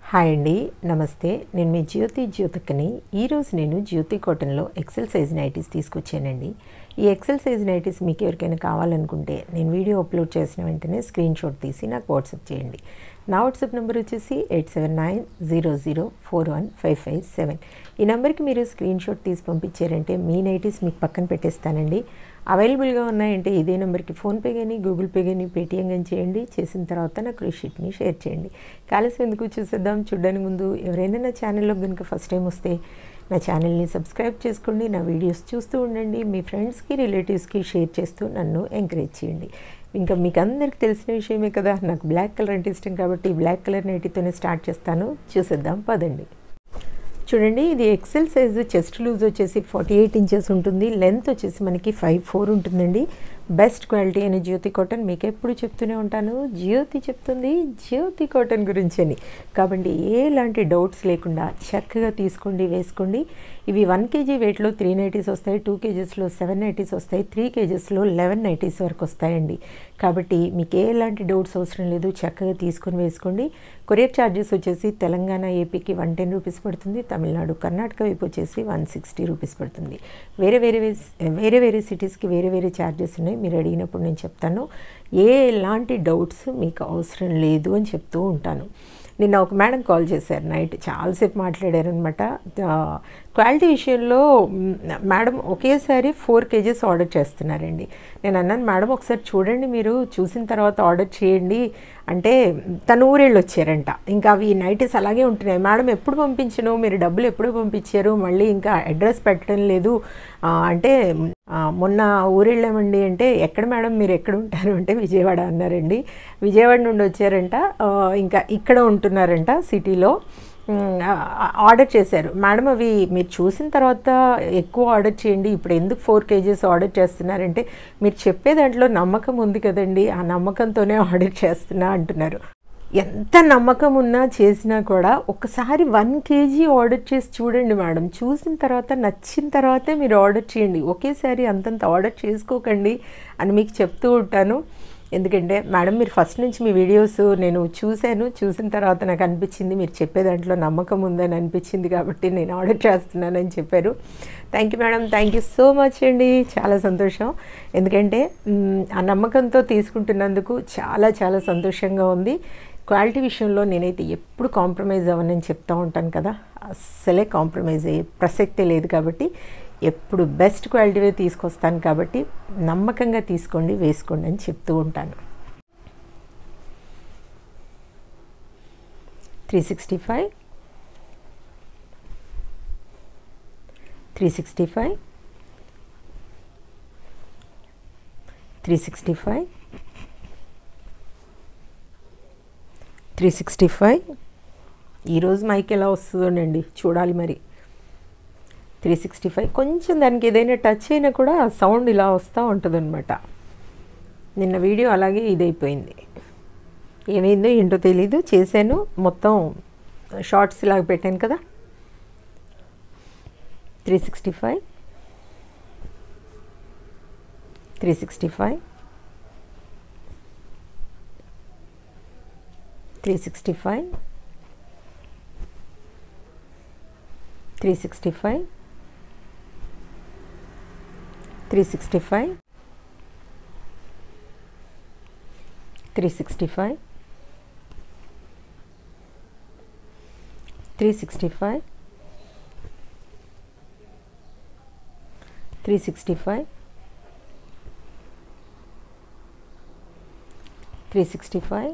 hi అండి నమస్తే నేను మీ జ్యోతి జ్యోతికని ఈరోజు నేను జ్యోతి కాటన్లో ఎక్సెల్ సైజ్ నైటీస్ తీసుకొచ్చానండి ఈ ఎక్సెల్ సైజ్ నైటీస్ మీకు ఎవరికైనా కావాలనుకుంటే నేను వీడియో అప్లోడ్ చేసిన వెంటనే స్క్రీన్ షాట్ తీసి నాకు వాట్సాప్ చేయండి నా వాట్సాప్ నెంబర్ వచ్చేసి eight seven nine zero zero four one five five seven ఈ నెంబర్కి మీరు స్క్రీన్ షాట్ తీసి పంపించారంటే మీ నైటీస్ మీకు పక్కన పెట్టేస్తానండి అవైలబుల్గా ఉన్నాయంటే ఇదే నెంబర్కి ఫోన్పే కానీ గూగుల్ పే కానీ పేటిఎం కానీ చేయండి చేసిన తర్వాత నాకు రిషీట్ని షేర్ చేయండి కాలసం ఎందుకు చూసేద్దాం చూడడానికి ముందు ఎవరైనా నా ఛానల్లో కనుక ఫస్ట్ టైం వస్తే నా ఛానల్ని సబ్స్క్రైబ్ చేసుకోండి నా వీడియోస్ చూస్తూ ఉండండి మీ ఫ్రెండ్స్కి రిలేటివ్స్కి షేర్ చేస్తూ నన్ను ఎంకరేజ్ చేయండి ఇంకా మీకు అందరికీ తెలిసిన విషయమే కదా నాకు బ్లాక్ కలర్ అంటే ఇష్టం కాబట్టి బ్లాక్ కలర్ నైటీతోనే స్టార్ట్ చేస్తాను చూసేద్దాం పదండి చూడండి ఇది ఎక్సెల్ సైజు చెస్ట్ లూజ్ వచ్చేసి ఫార్టీ ఎయిట్ ఇంచెస్ ఉంటుంది లెంత్ వచ్చేసి మనకి ఫైవ్ ఫోర్ ఉంటుందండి బెస్ట్ క్వాలిటీ అని జ్యోతి కాటన్ మీకు ఎప్పుడు చెప్తూనే ఉంటాను జ్యోతి చెప్తుంది జ్యోతి కాటన్ గురించి అని కాబట్టి ఎలాంటి డౌట్స్ లేకుండా చక్కగా తీసుకోండి వేసుకోండి ఇవి వన్ కేజీ వెయిట్లో త్రీ నైటీస్ వస్తాయి టూ కేజెస్లో సెవెన్ నైటీస్ వస్తాయి త్రీ కేజెస్లో లెవెన్ నైటీస్ వరకు వస్తాయండి కాబట్టి మీకు ఎలాంటి డౌట్స్ అవసరం లేదు చక్కగా తీసుకొని వేసుకోండి కొరియర్ ఛార్జెస్ వచ్చేసి తెలంగాణ ఏపీకి వన్ టెన్ రూపీస్ పడుతుంది తమిళనాడు కర్ణాటక వైపు వచ్చేసి వన్ సిక్స్టీ రూపీస్ పడుతుంది వేరే వేరే వేరే వేరే సిటీస్కి వేరే వేరే ఛార్జెస్ ఉన్నాయి మీరు అడిగినప్పుడు నేను చెప్తాను ఏ ఎలాంటి డౌట్స్ మీకు అవసరం లేదు అని చెప్తూ ఉంటాను నిన్న ఒక మేడం కాల్ చేశారు నైట్ చాలాసేపు మాట్లాడారనమాట క్వాలిటీ విషయంలో మేడం ఒకేసారి ఫోర్ కేజెస్ ఆర్డర్ చేస్తున్నారండి నేను అన్నాను మేడం ఒకసారి చూడండి మీరు చూసిన తర్వాత ఆర్డర్ చేయండి అంటే తను ఊరేళ్ళు వచ్చారంట ఇంకా అవి నైటీస్ అలాగే ఉంటున్నాయి మేడం ఎప్పుడు పంపించను మీరు డబ్బులు ఎప్పుడు పంపించారు మళ్ళీ ఇంకా అడ్రస్ పెట్టడం లేదు అంటే మొన్న ఊరెళ్ళామండి అంటే ఎక్కడ మేడం మీరు ఎక్కడ ఉంటారు అంటే విజయవాడ అన్నారండి విజయవాడ నుండి వచ్చారంట ఇంకా ఇక్కడ ఉంటున్నారంట సిటీలో ఆర్డర్ చేశారు మేడం అవి మీరు చూసిన తర్వాత ఎక్కువ ఆర్డర్ చేయండి ఇప్పుడు ఎందుకు ఫోర్ కేజీస్ ఆర్డర్ చేస్తున్నారంటే మీరు చెప్పే దాంట్లో నమ్మకం ఉంది కదండి ఆ నమ్మకంతోనే ఆర్డర్ చేస్తున్నా అంటున్నారు ఎంత నమ్మకం ఉన్నా చేసినా కూడా ఒకసారి వన్ కేజీ ఆర్డర్ చేసి చూడండి మేడం చూసిన తర్వాత నచ్చిన తర్వాతే మీరు ఆర్డర్ చేయండి ఒకేసారి అంతంత ఆర్డర్ చేసుకోకండి అని మీకు చెప్తూ ఉంటాను ఎందుకంటే మేడం మీరు ఫస్ట్ నుంచి మీ వీడియోస్ నేను చూశాను చూసిన తర్వాత నాకు అనిపించింది మీరు చెప్పే దాంట్లో నమ్మకం ఉందని అనిపించింది కాబట్టి నేను ఆర్డర్ చేస్తున్నానని చెప్పారు thank you madam thank you so much అండి చాలా సంతోషం ఎందుకంటే ఆ నమ్మకంతో తీసుకుంటున్నందుకు చాలా చాలా సంతోషంగా ఉంది క్వాలిటీ విషయంలో నేనైతే ఎప్పుడు కాంప్రమైజ్ అవ్వనని చెప్తూ ఉంటాను కదా అస్సలే కాంప్రమైజ్ అయ్యే ప్రసక్తే లేదు కాబట్టి ఎప్పుడు బెస్ట్ క్వాలిటీవే తీసుకొస్తాను కాబట్టి నమ్మకంగా తీసుకోండి వేసుకోండి అని చెప్తూ ఉంటాను three sixty five three sixty five three sixty five three sixty five ఈరోజు మైక్ ఎలా వస్తుందోనండి చూడాలి మరి త్రీ సిక్స్టీ ఫైవ్ కొంచెం దానికి ఏదైనా టచ్ అయినా కూడా సౌండ్ ఇలా వస్తూ ఉంటుందన్నమాట నిన్న వీడియో అలాగే ఇదైపోయింది ఏమైందో ఏంటో తెలీదు చేశాను మొత్తం షార్ట్స్ ఇలాగ పెట్టాను కదా three sixty five three sixty five three sixty five three sixty five three sixty five three sixty five three sixty five three sixty five three sixty five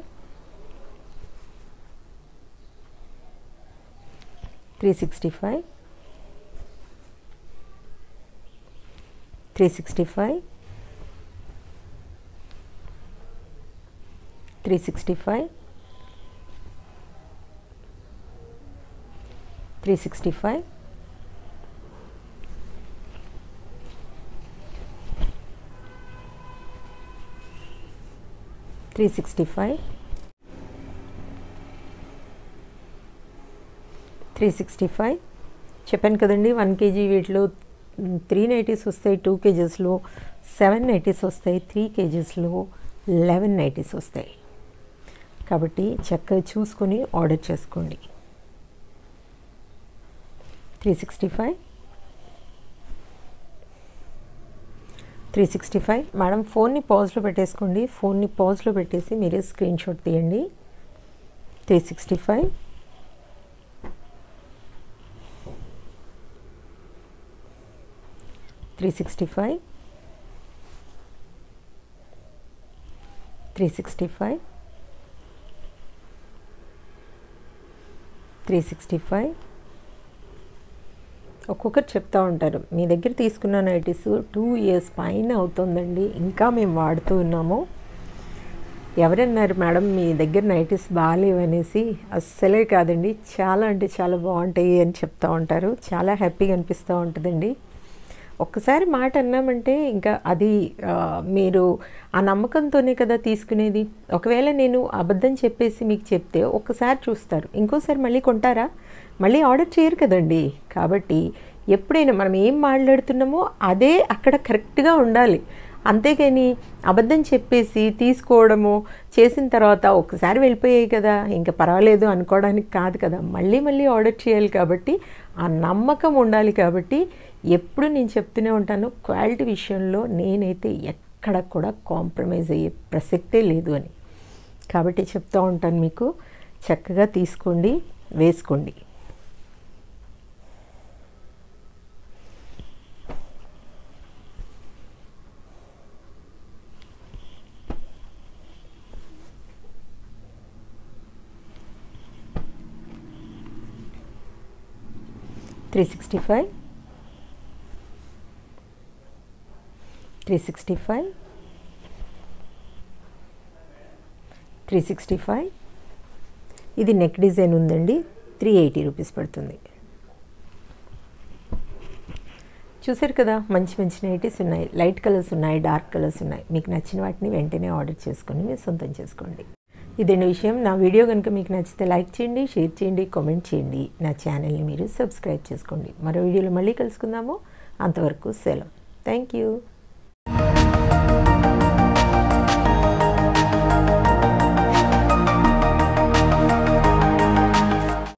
three sixty five three sixty five three sixty five three sixty five three sixty five three sixty five చెప్పాను కదండి one KG వీటిలో three nighties వస్తాయి two కేజెస్లో seven nighties వస్తాయి three కేజెస్లో eleven nighties వస్తాయి కాబట్టి చక్కగా చూసుకొని ఆర్డర్ చేసుకోండి three sixty five three sixty five madam ఫోన్ని పాజ్లో పెట్టేసుకోండి ఫోన్ని పాజ్లో పెట్టేసి మీరే స్క్రీన్ షాట్ తీయండి three sixty five three sixty five three sixty five three sixty five ఒక్కొక్కరు చెప్తూ ఉంటారు మీ దగ్గర తీసుకున్న నైటీస్ టూ ఇయర్స్ పైన అవుతుందండి ఇంకా మేము వాడుతూ ఉన్నాము ఎవరన్నారు మేడం మీ దగ్గర నైటీస్ బాగాలేవనేసి అస్సలే కాదండి చాలా అంటే చాలా బాగుంటాయి అని చెప్తూ ఉంటారు చాలా హ్యాపీగా అనిపిస్తూ ఉంటుందండి ఒక్కసారి మాట అన్నామంటే ఇంకా అది మీరు ఆ నమ్మకంతోనే కదా తీసుకునేది ఒకవేళ నేను అబద్ధం చెప్పేసి మీకు చెప్తే ఒక్కసారి చూస్తారు ఇంకోసారి మళ్ళీ కొంటారా మళ్ళీ ఆర్డర్ చేయరు కదండి కాబట్టి ఎప్పుడైనా మనం ఏం మాట్లాడుతున్నామో అదే అక్కడ కరెక్ట్గా ఉండాలి అంతేగాని అబద్ధం చెప్పేసి తీసుకోవడము చేసిన తర్వాత ఒకసారి వెళ్ళిపోయాయి కదా ఇంకా పర్వాలేదు అనుకోవడానికి కాదు కదా మళ్ళీ మళ్ళీ ఆర్డర్ చేయాలి కాబట్టి ఆ నమ్మకం ఉండాలి కాబట్టి ఎప్పుడు నేను చెప్తూనే ఉంటాను క్వాలిటీ విషయంలో నేనైతే ఎక్కడ కూడా కాంప్రమైజ్ అయ్యే ప్రసక్తే లేదు అని కాబట్టి చెప్తూ ఉంటాను మీకు చక్కగా తీసుకోండి వేసుకోండి three sixty five three sixty five three sixty five ఇది నెక్ డిజైన్ ఉందండి త్రీ ఎయిటీ రూపీస్ పడుతుంది చూసారు కదా మంచి మంచి నైటీస్ ఉన్నాయి లైట్ కలర్స్ ఉన్నాయి డార్క్ కలర్స్ ఉన్నాయి మీకు నచ్చిన వాటిని వెంటనే ఆర్డర్ చేసుకొని మీరు సొంతం చేసుకోండి ఇదండి విషయం నా వీడియో కనుక మీకు నచ్చితే లైక్ చేయండి షేర్ చేయండి కామెంట్ చేయండి నా ఛానల్ని మీరు సబ్స్క్రైబ్ చేసుకోండి మరో వీడియోలో మళ్ళీ కలుసుకుందాము అంతవరకు సెలవు థ్యాంక్ యూ